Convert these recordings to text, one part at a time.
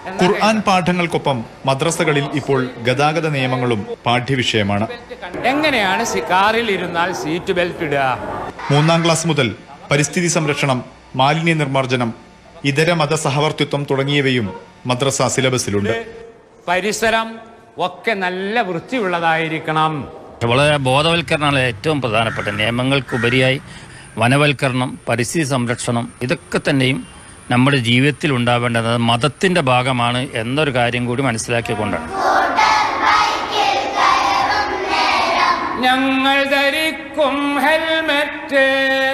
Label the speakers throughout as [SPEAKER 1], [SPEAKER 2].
[SPEAKER 1] ഖുർആൻ പാഠങ്ങൾക്കൊപ്പം മദ്രസകളിൽ ഇപ്പോൾ ഗതാഗത നിയമങ്ങളും പാഠ്യവിഷയമാണ്
[SPEAKER 2] എങ്ങനെയാണ് സി- കാറിൽ ഇരുന്നാൽ സീറ്റ് ബെൽറ്റ് ഇടുക
[SPEAKER 1] മൂന്നാം ക്ലാസ് മുതൽ പരിസ്ഥിതി സംരക്ഷണം മാലിന്യ നിർമ്മാർജ്ജനം ഇതര മത സഹവർത്തിത്വം തുടങ്ങിയവയും മദ്രസ സിലബസിലുണ്ട്
[SPEAKER 2] പരിസരം ഒക്കെ നല്ല വൃത്തിയുള്ളതായിരിക്കണം
[SPEAKER 3] വളരെ ബോധവൽക്കരണമാണ് ഏറ്റവും പ്രധാനപ്പെട്ട നിയമങ്ങൾക്കുപരിയായി വനവൽക്കരണം പരിസ്ഥിതി സംരക്ഷണം ഇതൊക്കെ തന്നെയും നമ്മുടെ ജീവിതത്തിൽ ഉണ്ടാവേണ്ടത് മതത്തിന്റെ ഭാഗമാണ് എന്നൊരു കാര്യം കൂടി മനസ്സിലാക്കിക്കൊണ്ടാണ്
[SPEAKER 2] ഞങ്ങൾ ധരിക്കും ഹെൽമെറ്റ്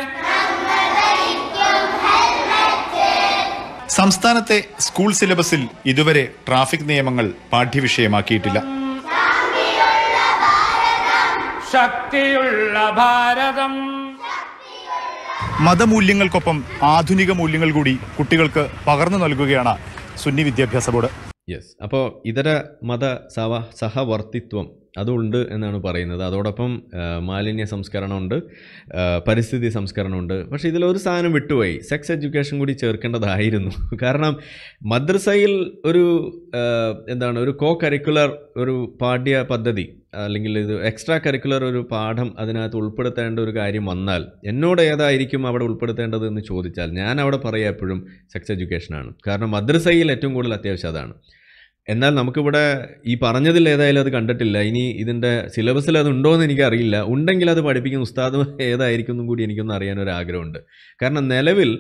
[SPEAKER 1] സംസ്ഥാനത്തെ സ്കൂൾ സിലബസിൽ ഇതുവരെ ട്രാഫിക് നിയമങ്ങൾ പാഠ്യവിഷയമാക്കിയിട്ടില്ല
[SPEAKER 2] ശക്തിയുള്ള ഭാരതം
[SPEAKER 1] മതമൂല്യങ്ങൾക്കൊപ്പം ആധുനിക മൂല്യങ്ങൾ കൂടി കുട്ടികൾക്ക് പകർന്നു നൽകുകയാണ് സുന്നി വിദ്യാഭ്യാസ ബോർഡ്
[SPEAKER 4] യെസ് അപ്പോൾ ഇതര മത സവ സഹവർത്തിത്വം അതുണ്ട് എന്നാണ് പറയുന്നത് അതോടൊപ്പം ആ, മാലിന്യ സംസ്കരണമുണ്ട് ആ, പരിസ്ഥിതി സംസ്കരണമുണ്ട് പക്ഷേ ഇതിലൊരു സാധനം വിട്ടുപോയി സെക്സ് എഡ്യൂക്കേഷൻ കൂടി ചേർക്കേണ്ടതായിരുന്നു കാരണം മദ്രസയിൽ ഒരു ആ, എന്താണ് ഒരു കോ കരിക്കുലർ ഒരു പാഠ്യ പദ്ധതി അല്ലെങ്കിൽ ഇത് എക്സ്ട്രാ കരിക്കുലർ ഒരു പാഠം അതിനകത്ത് ഉൾപ്പെടുത്തേണ്ട ഒരു കാര്യം വന്നാൽ എന്നോട് ഏതായിരിക്കും അവിടെ ഉൾപ്പെടുത്തേണ്ടത് എന്ന് ചോദിച്ചാൽ ഞാൻ അവിടെ പറയാം എപ്പോഴും സെക്സ് എഡ്യൂക്കേഷനാണ് കാരണം മദ്രസയിൽ ഏറ്റവും കൂടുതൽ അത്യാവശ്യം അതാണ് എന്നാൽ നമുക്കിവിടെ ഈ പറഞ്ഞതിൽ ഏതായാലും അത് കണ്ടിട്ടില്ല ഇനി ഇതിൻ്റെ സിലബസിൽ അത് ഉണ്ടോ എന്ന് എനിക്കറിയില്ല ഉണ്ടെങ്കിൽ അത് പഠിപ്പിക്കുന്ന ഉസ്താദ് ഏതായിരിക്കും എന്നും കൂടി എനിക്കൊന്ന് അറിയാൻ ഒരു ആഗ്രഹമുണ്ട് കാരണം നിലവിൽ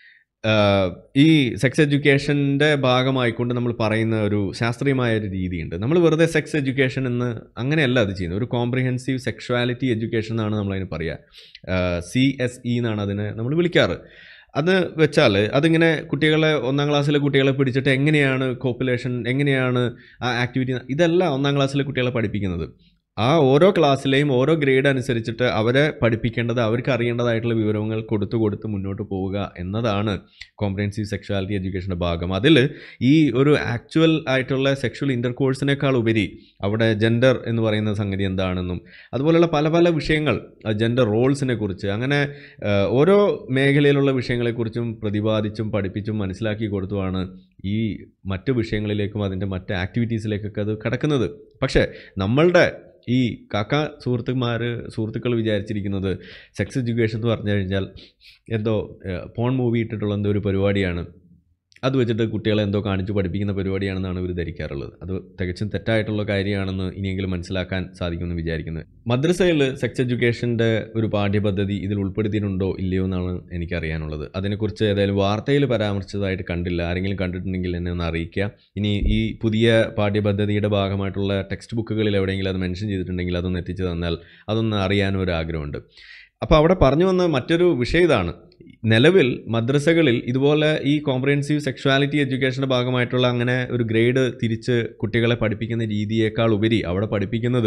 [SPEAKER 4] ആഹ്, ഈ സെക്സ് എഡ്യൂക്കേഷൻ്റെ ഭാഗമായിക്കൊണ്ട് നമ്മൾ പറയുന്ന ഒരു ശാസ്ത്രീയമായ ഒരു രീതിയുണ്ട് നമ്മൾ വെറുതെ സെക്സ് എഡ്യൂക്കേഷൻ എന്ന് അങ്ങനെയല്ല അത് ചെയ്യുന്നത് ഒരു കോംപ്രിഹെൻസീവ് സെക്ഷുവാലിറ്റി എഡ്യൂക്കേഷൻ എന്നാണ് നമ്മളതിന് പറയുക സി എസ് ഇ എന്നാണ് അതിനെ നമ്മൾ വിളിക്കാറ് അത് വെച്ചാൽ അതിങ്ങനെ കുട്ടികളെ ഒന്നാം ക്ലാസ്സിലെ കുട്ടികളെ പിടിച്ചിട്ട് എങ്ങനെയാണ് കോപ്പുലേഷൻ എങ്ങനെയാണ് ആ ആക്ടിവിറ്റി ഇതല്ല ഒന്നാം ക്ലാസ്സിലെ കുട്ടികളെ പഠിപ്പിക്കുന്നത് ആ ഓരോ ക്ലാസ്സിലെയും ഓരോ ഗ്രേഡ് അനുസരിച്ചിട്ട് അവരെ പഠിപ്പിക്കേണ്ടത് അവർക്ക് അറിയേണ്ടതായിട്ടുള്ള വിവരങ്ങൾ കൊടുത്തു കൊടുത്ത് മുന്നോട്ട് പോവുക എന്നതാണ് കോംപ്രഹെൻസീവ് സെക്ഷുവാലിറ്റി എഡ്യൂക്കേഷൻ്റെ ഭാഗം അതിൽ ഈ ഒരു ആക്ച്വൽ ആയിട്ടുള്ള സെക്ഷൽ ഇൻ്റർകോഴ്സിനേക്കാൾ ഉപരി അവിടെ ജെൻഡർ എന്ന് പറയുന്ന സംഗതി എന്താണെന്നും അതുപോലെയുള്ള പല പല വിഷയങ്ങൾ ജെൻഡർ റോൾസിനെ കുറിച്ച് അങ്ങനെ ആ, ഓരോ മേഖലയിലുള്ള വിഷയങ്ങളെക്കുറിച്ചും പ്രതിപാദിച്ചും പഠിപ്പിച്ചും മനസ്സിലാക്കി കൊടുത്തുമാണ് ഈ മറ്റ് വിഷയങ്ങളിലേക്കും അതിൻ്റെ മറ്റ് ആക്ടിവിറ്റീസിലേക്കൊക്കെ അത് കിടക്കുന്നത് പക്ഷേ നമ്മളുടെ ഈ കാക്ക സുഹൃത്തുമാർ സുഹൃത്തുക്കൾ വിചാരിച്ചിരിക്കുന്നത് സെക്സ് എഡ്യൂക്കേഷൻ എന്ന് പറഞ്ഞു കഴിഞ്ഞാൽ എന്തോ പോൺ മൂവി ഇട്ടിട്ടുള്ള എന്തോ ഒരു പരിപാടിയാണ് അത് വെച്ചിട്ട് കുട്ടികളെ എന്തോ കാണിച്ചു പഠിപ്പിക്കുന്ന പരിപാടിയാണെന്നാണ് ഇവർ ധരിക്കാറുള്ളത് അത് തികച്ചും തെറ്റായിട്ടുള്ള കാര്യമാണെന്ന് ഇനിയെങ്കിലും മനസ്സിലാക്കാൻ സാധിക്കുമെന്ന് വിചാരിക്കുന്നത് മദ്രസയിൽ സെക്സ് എഡ്യൂക്കേഷൻ്റെ ഒരു പാഠ്യപദ്ധതി ഇതിൽ ഉൾപ്പെടുത്തിയിട്ടുണ്ടോ ഇല്ലയോ എന്നാണ് എനിക്കറിയാനുള്ളത് അതിനെക്കുറിച്ച് ഏതായാലും വാർത്തയിൽ പരാമർശിച്ചതായിട്ട് കണ്ടില്ല ആരെങ്കിലും കണ്ടിട്ടുണ്ടെങ്കിൽ എന്നെ ഒന്ന് അറിയിക്കുക ഇനി ഈ പുതിയ പാഠ്യപദ്ധതിയുടെ ഭാഗമായിട്ടുള്ള ടെക്സ്റ്റ് ബുക്കുകളിൽ എവിടെയെങ്കിലും അത് മെൻഷൻ ചെയ്തിട്ടുണ്ടെങ്കിൽ അതൊന്ന് എത്തിച്ചു തന്നാൽ അതൊന്ന് അറിയാനും ഒരു ആഗ്രഹമുണ്ട് അപ്പോൾ അവിടെ പറഞ്ഞു വന്ന മറ്റൊരു വിഷയം ഇതാണ് നിലവിൽ മദ്രസകളിൽ ഇതുപോലെ ഈ കോംപ്രഹെൻസീവ് സെക്ഷുവാലിറ്റി എഡ്യൂക്കേഷൻ്റെ ഭാഗമായിട്ടുള്ള അങ്ങനെ ഒരു ഗ്രേഡ് തിരിച്ച് കുട്ടികളെ പഠിപ്പിക്കുന്ന രീതിയേക്കാൾ ഉപരി അവിടെ പഠിപ്പിക്കുന്നത്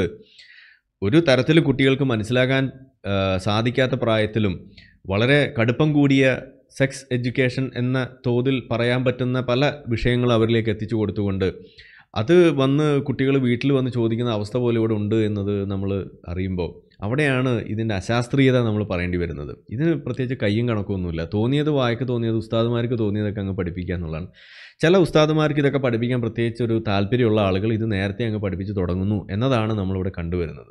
[SPEAKER 4] ഒരു തരത്തിൽ കുട്ടികൾക്ക് മനസ്സിലാക്കാൻ ആ, സാധിക്കാത്ത പ്രായത്തിലും വളരെ കടുപ്പം കൂടിയ സെക്സ് എഡ്യൂക്കേഷൻ എന്ന തോതിൽ പറയാൻ പറ്റുന്ന പല വിഷയങ്ങൾ അവരിലേക്ക് എത്തിച്ചു കൊടുത്തുകൊണ്ട് അത് വന്ന് കുട്ടികൾ വീട്ടിൽ വന്ന് ചോദിക്കുന്ന അവസ്ഥ പോലെ ഇവിടെ ഉണ്ട് എന്നത് നമ്മൾ അറിയുമ്പോൾ അവിടെയാണ് ഇതിൻ്റെ അശാസ്ത്രീയത നമ്മൾ പറയേണ്ടി വരുന്നത് ഇതിന് പ്രത്യേകിച്ച് കയ്യും കണക്കൊന്നുമില്ല തോന്നിയത് വായക്ക് തോന്നിയത് ഉസ്താദുമാർക്ക് തോന്നിയതൊക്കെ അങ്ങ് പഠിപ്പിക്കുക എന്നുള്ളതാണ് ചില ഉസ്താദുമാർക്ക് ഇതൊക്കെ പഠിപ്പിക്കാൻ പ്രത്യേകിച്ച് ഒരു താല്പര്യമുള്ള ആളുകൾ ഇത് നേരത്തെ അങ്ങ് പഠിപ്പിച്ച് തുടങ്ങുന്നു എന്നതാണ് നമ്മളിവിടെ കണ്ടുവരുന്നത്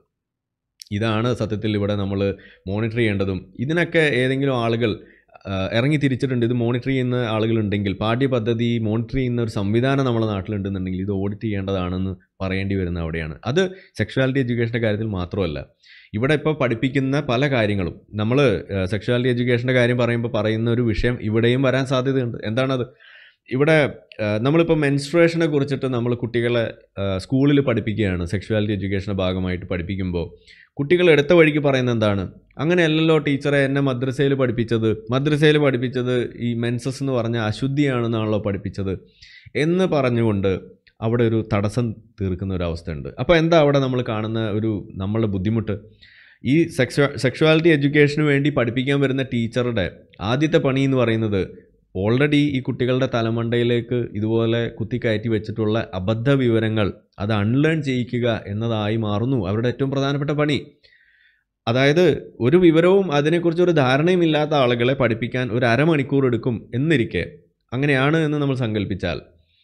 [SPEAKER 4] ഇതാണ് സത്യത്തിൽ ഇവിടെ നമ്മൾ മോണിറ്റർ ചെയ്യേണ്ടതും ഇതിനൊക്കെ ഏതെങ്കിലും ആളുകൾ ആ, ഇറങ്ങി തിരിച്ചിട്ടുണ്ട് ഇത് മോണിറ്റർ ചെയ്യുന്ന ആളുകളുണ്ടെങ്കിൽ പാഠ്യപദ്ധതി മോണിറ്റർ ചെയ്യുന്ന ഒരു സംവിധാനം നമ്മുടെ നാട്ടിലുണ്ടെന്നുണ്ടെങ്കിൽ ഇത് ഓഡിറ്റ് ചെയ്യേണ്ടതാണെന്ന് പറയേണ്ടി വരുന്ന അവിടെയാണ് അത് സെക്ഷുവാലിറ്റി എഡ്യൂക്കേഷൻ്റെ കാര്യത്തിൽ മാത്രമല്ല ഇവിടെ ഇപ്പോൾ പഠിപ്പിക്കുന്ന പല കാര്യങ്ങളും നമ്മൾ സെക്ഷുവാലിറ്റി എഡ്യൂക്കേഷൻ്റെ കാര്യം പറയുമ്പോൾ പറയുന്ന ഒരു വിഷയം ഇവിടെയും വരാൻ സാധ്യതയുണ്ട് എന്താണത് ഇവിടെ ആ, നമ്മളിപ്പോൾ മെൻസ്ട്രേഷനെ കുറിച്ചിട്ട് നമ്മൾ കുട്ടികളെ സ്കൂളിൽ പഠിപ്പിക്കുകയാണ് സെക്ഷുവാലിറ്റി എഡ്യൂക്കേഷൻ്റെ ഭാഗമായിട്ട് പഠിപ്പിക്കുമ്പോൾ കുട്ടികൾ എടുത്ത വഴിക്ക് പറയുന്നത് എന്താണ് അങ്ങനെയല്ലല്ലോ ടീച്ചറെ എന്നെ മദ്രസയിൽ പഠിപ്പിച്ചത് മദ്രസയിൽ പഠിപ്പിച്ചത് ഈ മെൻസസ് എന്ന് പറഞ്ഞ അശുദ്ധിയാണെന്നാണല്ലോ പഠിപ്പിച്ചത് എന്ന് പറഞ്ഞുകൊണ്ട് അവിടെ ഒരു തടസ്സം തീർക്കുന്ന ഒരു അവസ്ഥയുണ്ട് അപ്പോൾ എന്താ അവിടെ നമ്മൾ കാണുന്ന ഒരു നമ്മളുടെ ബുദ്ധിമുട്ട് ഈ സെക്സ്വ സെക്ഷുവാലിറ്റി എഡ്യൂക്കേഷന് വേണ്ടി പഠിപ്പിക്കാൻ വരുന്ന ടീച്ചറുടെ ആദ്യത്തെ പണി എന്ന് പറയുന്നത് ഓൾറെഡി ഈ കുട്ടികളുടെ തലമണ്ടയിലേക്ക് ഇതുപോലെ കുത്തിക്കയറ്റി വെച്ചിട്ടുള്ള അബദ്ധ വിവരങ്ങൾ അത് അൺലേൺ ചെയ്യിക്കുക എന്നതായി മാറുന്നു അവരുടെ ഏറ്റവും പ്രധാനപ്പെട്ട പണി അതായത് ഒരു വിവരവും അതിനെക്കുറിച്ച് ഒരു ധാരണയും ഇല്ലാത്ത ആളുകളെ പഠിപ്പിക്കാൻ ഒരു അരമണിക്കൂർ എടുക്കും എന്നിരിക്കെ അങ്ങനെയാണ് എന്ന് നമ്മൾ സങ്കല്പിച്ചാൽ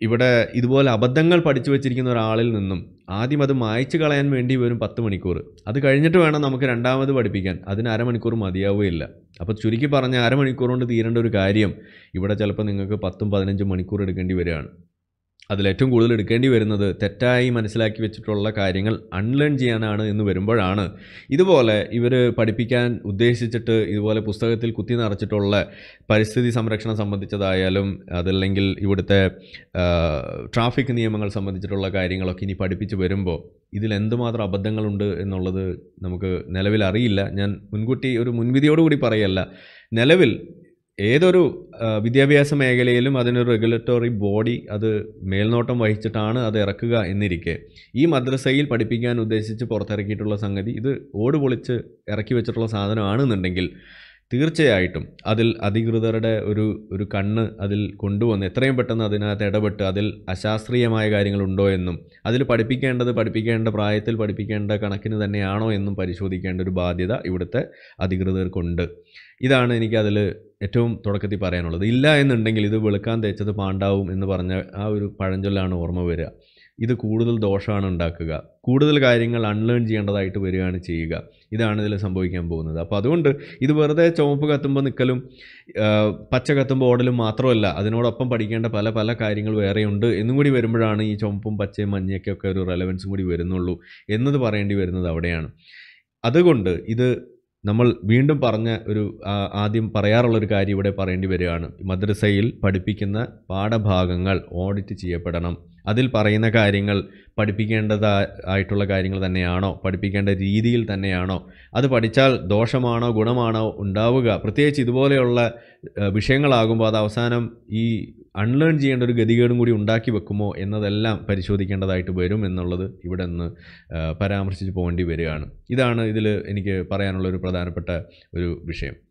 [SPEAKER 4] ഇവിടെ ഇതുപോലെ അബദ്ധങ്ങൾ പഠിച്ചു വെച്ചിരിക്കുന്ന ഒരാളിൽ നിന്നും ആദ്യം അത് മായ്ച്ചു കളയാൻ വേണ്ടി വരും പത്ത് മണിക്കൂർ അത് കഴിഞ്ഞിട്ട് വേണം നമുക്ക് രണ്ടാമത് പഠിപ്പിക്കാൻ അതിന് അരമണിക്കൂർ മതിയാവുകയില്ല അപ്പോൾ ചുരുക്കി പറഞ്ഞ അരമണിക്കൂർ കൊണ്ട് തീരേണ്ട ഒരു കാര്യം ഇവിടെ ചിലപ്പോൾ നിങ്ങൾക്ക് പത്തും പതിനഞ്ചും മണിക്കൂർ എടുക്കേണ്ടി വരികയാണ് അതിലേറ്റവും കൂടുതൽ എടുക്കേണ്ടി വരുന്നത് തെറ്റായി മനസ്സിലാക്കി വെച്ചിട്ടുള്ള കാര്യങ്ങൾ അൺലേൺ ചെയ്യാനാണ് എന്ന് വരുമ്പോഴാണ് ഇതുപോലെ ഇവർ പഠിപ്പിക്കാൻ ഉദ്ദേശിച്ചിട്ട് ഇതുപോലെ പുസ്തകത്തിൽ കുത്തി നിറച്ചിട്ടുള്ള പരിസ്ഥിതി സംരക്ഷണം സംബന്ധിച്ചതായാലും അതല്ലെങ്കിൽ ഇവിടുത്തെ ആ, ട്രാഫിക് നിയമങ്ങൾ സംബന്ധിച്ചിട്ടുള്ള കാര്യങ്ങളൊക്കെ ഇനി പഠിപ്പിച്ച് വരുമ്പോൾ ഇതിൽ എന്തുമാത്രം അബദ്ധങ്ങളുണ്ട് എന്നുള്ളത് നമുക്ക് നിലവിൽ അറിയില്ല ഞാൻ മുൻകൂട്ടി ഒരു മുൻവിധിയോടുകൂടി പറയല്ല നിലവിൽ ഏതൊരു ആ, വിദ്യാഭ്യാസ മേഖലയിലും അതിനൊരു റെഗുലേറ്ററി ബോഡി അത് മേൽനോട്ടം വഹിച്ചിട്ടാണ് അത് ഇറക്കുക എന്നിരിക്കെ ഈ മദ്രസയിൽ പഠിപ്പിക്കാൻ ഉദ്ദേശിച്ച് പുറത്തിറക്കിയിട്ടുള്ള സംഗതി ഇത് ഓട് പൊളിച്ച് ഇറക്കി വെച്ചിട്ടുള്ള സാധനമാണെന്നുണ്ടെങ്കിൽ തീർച്ചയായിട്ടും അതിൽ അധികൃതരുടെ ഒരു ഒരു കണ്ണ് അതിൽ കൊണ്ടുവന്ന് എത്രയും പെട്ടെന്ന് അതിനകത്ത് ഇടപെട്ട് അതിൽ അശാസ്ത്രീയമായ കാര്യങ്ങളുണ്ടോ എന്നും അതിൽ പഠിപ്പിക്കേണ്ടത് പഠിപ്പിക്കേണ്ട പ്രായത്തിൽ പഠിപ്പിക്കേണ്ട കണക്കിന് തന്നെയാണോ എന്നും പരിശോധിക്കേണ്ട ഒരു ബാധ്യത ഇവിടുത്തെ അധികൃതർക്കുണ്ട് ഇതാണ് എനിക്ക് അതിൽ ഏറ്റവും തുടക്കത്തിൽ പറയാനുള്ളത് ഇല്ല എന്നുണ്ടെങ്കിൽ ഇത് വെളുക്കാൻ തേച്ചത് പാണ്ടാവും എന്ന് പറഞ്ഞ ആ ഒരു പഴഞ്ചൊല്ലാണ് ഓർമ്മ വരിക ഇത് കൂടുതൽ ദോഷമാണ് ഉണ്ടാക്കുക കൂടുതൽ കാര്യങ്ങൾ അൺലേൺ ചെയ്യേണ്ടതായിട്ട് വരികയാണ് ചെയ്യുക ഇതാണ് ഇതിൽ സംഭവിക്കാൻ പോകുന്നത് അപ്പോൾ അതുകൊണ്ട് ഇത് വെറുതെ ചുവപ്പ് കത്തുമ്പോൾ നിൽക്കലും ആ, പച്ച കത്തുമ്പോൾ ഓടലും മാത്രമല്ല അതിനോടൊപ്പം പഠിക്കേണ്ട പല പല കാര്യങ്ങൾ വേറെയുണ്ട് എന്നും കൂടി വരുമ്പോഴാണ് ഈ ചുവപ്പും പച്ചയും മഞ്ഞയൊക്കെ ഒക്കെ ഒരു റെലവൻസും കൂടി വരുന്നുള്ളൂ എന്നത് പറയേണ്ടി വരുന്നത് അവിടെയാണ് അതുകൊണ്ട് ഇത് നമ്മൾ വീണ്ടും പറഞ്ഞ ഒരു ആ, ആദ്യം പറയാറുള്ളൊരു കാര്യം ഇവിടെ പറയേണ്ടി വരികയാണ് മദ്രസയിൽ പഠിപ്പിക്കുന്ന പാഠഭാഗങ്ങൾ ഓഡിറ്റ് ചെയ്യപ്പെടണം അതിൽ പറയുന്ന കാര്യങ്ങൾ പഠിപ്പിക്കേണ്ടത് ആയിട്ടുള്ള കാര്യങ്ങൾ തന്നെയാണോ പഠിപ്പിക്കേണ്ട രീതിയിൽ തന്നെയാണോ അത് പഠിച്ചാൽ ദോഷമാണോ ഗുണമാണോ ഉണ്ടാവുക പ്രത്യേകിച്ച് ഇതുപോലെയുള്ള ഏഹ്, വിഷയങ്ങളാകുമ്പോൾ അത് അവസാനം ഈ അൺലേൺ ചെയ്യേണ്ട ഒരു ഗതികേടും കൂടി ഉണ്ടാക്കി വെക്കുമോ എന്നതെല്ലാം പരിശോധിക്കേണ്ടതായിട്ട് വരും എന്നുള്ളത് ഇവിടെ നിന്ന് ഏഹ്, പരാമർശിച്ച് പോകേണ്ടി വരികയാണ് ഇതാണ് ഇതിൽ എനിക്ക് പറയാനുള്ള ഒരു പ്രധാനപ്പെട്ട ഒരു വിഷയം